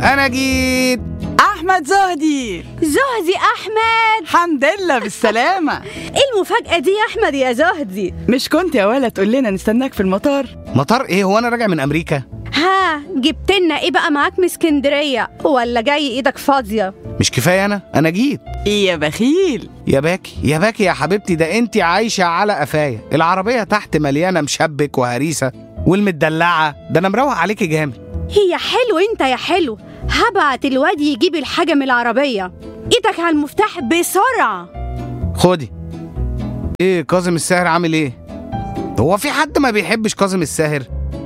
انا جيت احمد زهدي زهدي احمد حمد لله بالسلامه ايه المفاجاه دي يا احمد يا زهدي مش كنت يا ولا تقول لنا نستناك في المطار مطار ايه هو انا راجع من امريكا ها جبت لنا ايه بقى معاك من اسكندريه ولا جاي ايدك فاضيه مش كفايه انا انا جيت يا بخيل يا باكي يا باكي يا حبيبتي ده انت عايشه على قفايا العربيه تحت مليانه مشبك وهريسه والمدلعه ده انا مروق عليكي جامد هي حلو انت يا حلو هبعت الواد يجيب الحاجه من العربيه ايدك على المفتاح بسرعه خدي ايه كاظم الساهر عامل ايه هو في حد ما بيحبش كاظم الساهر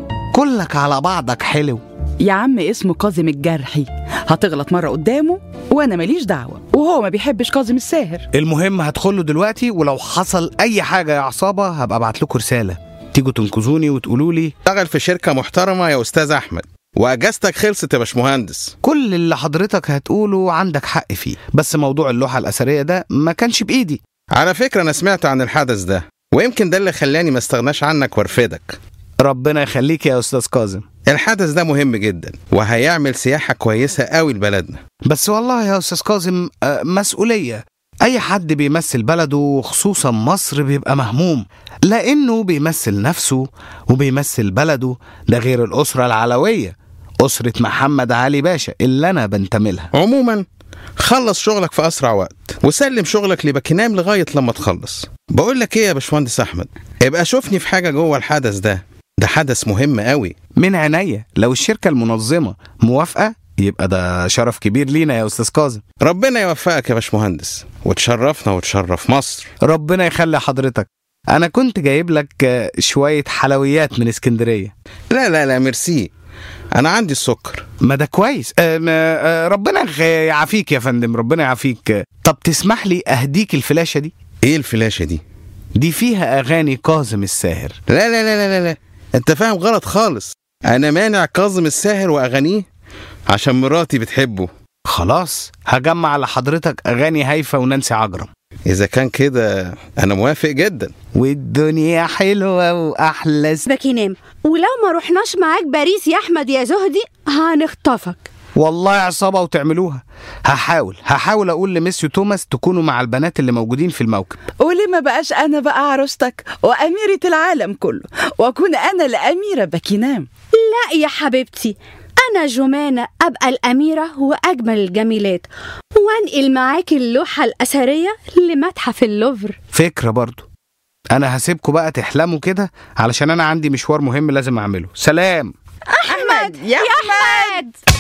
كلك على بعضك حلو يا عم اسمه كاظم الجرحي هتغلط مره قدامه وانا ماليش دعوه وهو ما بيحبش كاظم الساهر المهم هدخله دلوقتي ولو حصل اي حاجه يا عصابه هبقى ابعت لكم رساله تيجوا تنقذوني وتقولوا لي اشتغل في شركة محترمة يا أستاذ أحمد وأجازتك خلصت يا باشمهندس كل اللي حضرتك هتقوله عندك حق فيه بس موضوع اللوحه الاثريه ده ما كانش بايدي على فكرة أنا سمعت عن الحدث ده ويمكن ده اللي خلاني ما استغناش عنك وارفدك ربنا يخليك يا استاذ كاظم الحدث ده مهم جدا وهيعمل سياحة كويسة قوي لبلدنا بس والله يا استاذ كاظم آه، مسؤوليه اي حد بيمثل بلده خصوصا مصر بيبقى مهموم لانه بيمثل نفسه وبيمثل بلده ده غير الاسره العلويه اسره محمد علي باشا اللي انا بنتمي لها عموما خلص شغلك في أسرع وقت وسلم شغلك لبكنام لغاية لما تخلص بقول لك إيه يا باشمهندس أحمد ابقى شوفني في حاجة جوه الحدث ده ده حدث مهم قوي من عينيا لو الشركه المنظمه موافقه يبقى ده شرف كبير لينا يا استاذ كاظم ربنا يوفقك يا باشمهندس وتشرفنا وتشرف مصر ربنا يخلي حضرتك انا كنت جايب لك آه، شويه حلويات من اسكندريه لا لا لا ميرسي أنا عندي السكر ما ده كويس آه، ما- آه، ربنا يخ- يعافيك يا فندم ربنا يعافيك آه، طب تسمح لي اهديك الفلاشه دي إيه الفلاشة دي؟ دي فيها اغاني كاظم الساهر لا لا لا لا لا, لا. انت فاهم غلط خالص انا مانع كاظم الساهر واغانيه عشان مراتي بتحبه خلاص هجمع لحضرتك اغاني هيفا ونانسي عجرم اذا كان كده انا موافق جدا والدنيا حلوه واحلى س- سيبك ينام ولو ما رحناش معاك باريس يا احمد يا زهدي هنخطفك والله عصابه وتعملوها هحاول هحاول اقول لميسيو توماس تكونوا مع البنات اللي موجودين في الموكب وليه ما بقاش انا بقى عروستك واميره العالم كله واكون انا الاميره بكينام لا يا حبيبتي أنا جمانة أبقى الأميرة وأجمل الجميلات وأنقل معاك اللوحة الأثرية لمتحف اللوفر فكره برضو انا هسيبكم بقى تحلموا كده علشان انا عندي مشوار مهم لازم اعمله سلام احمد يا أحمد